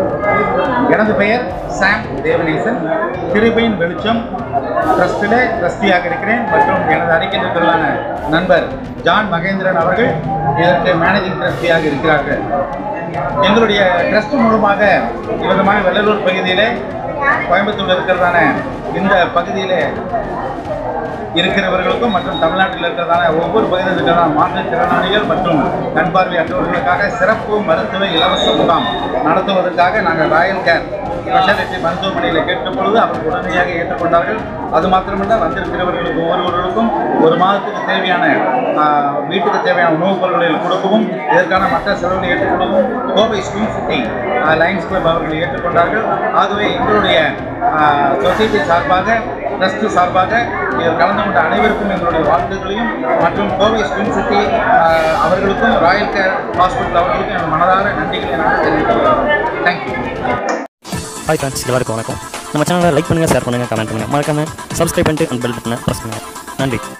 எனது பெயர் சாம் தேவநேசன் கிருபையின் வெளிச்சம் ட்ரஸ்டில் ட்ரஸ்டியாக இருக்கிறேன் மற்றும் எனது அறிக்கையாளர்களான நண்பர் ஜான் மகேந்திரன் அவர்கள் இதற்கு மேனேஜிங் ட்ரஸ்டியாக இருக்கிறார்கள் எங்களுடைய ட்ரஸ்ட் மூலமாக இவ்விதமான வெள்ளலூர் பகுதியிலே கோயம்புத்தூர் இருக்கிறதான இந்த பகுதியிலே இருக்கிறவர்களுக்கும் மற்றும் தமிழ்நாட்டில் இருக்கிறதான ஒவ்வொரு பகுதியில் இருக்கிறதான மாற்றுத்திறனாளிகள் மற்றும் கண் பார்வையற்றவர்களுக்காக சிறப்பு மருத்துவ இலவச முகாம் நடத்துவதற்காக நாங்கள் ராயல் கேர் ஸ்பெஷாலிட்டி மருத்துவமனையில் கேட்ட பொழுது அவர்கள் உடனடியாக ஏற்றுக்கொண்டார்கள் அது மாத்திரமல்ல வந்திருக்கிறவர்களுக்கு ஒவ்வொருவர்களுக்கும் ஒரு மாதத்துக்கு தேவையான ஆஹ், வீட்டுக்கு தேவையான உணவுப் பொருட்களை கொடுக்கவும் இதற்கான மற்ற செலவுகளை ஏற்றுக்கொள்ளவும் Kovai swim city lions club அவர்கள் ஏற்றுக்கொண்டார்கள் ஆகவே எங்களுடைய சொசைட்டி சார்பாக ட்ரஸ்ட் சார்பாக இதில் கலந்து கொண்ட அனைவருக்கும் எங்களுடைய வாழ்த்துக்களையும் மற்றும் கோவை ஸ்விம் சிட்டி ஆஹ், அவர்களுக்கும் ராயல் கேர் ஹாஸ்பிட்டல் அவர்களுக்கும் என் மனதார நன்றிகளை நான் தெரிவித்துள்ளேன் தேங்க்யூ ஹாய் ஃப்ரெண்ட்ஸ் எல்லாருக்கும் வணக்கம் நம்ம சேனலை லைக் பண்ணுங்கள் ஷேர் பண்ணுங்கள் கமெண்ட் பண்ணுங்கள் மறக்காம சப்ஸ்கிரைப் பண்ணிட்டு அந்த பெல் பட்டனை ப்ரெஸ் பண்ணுங்கள் நன்றி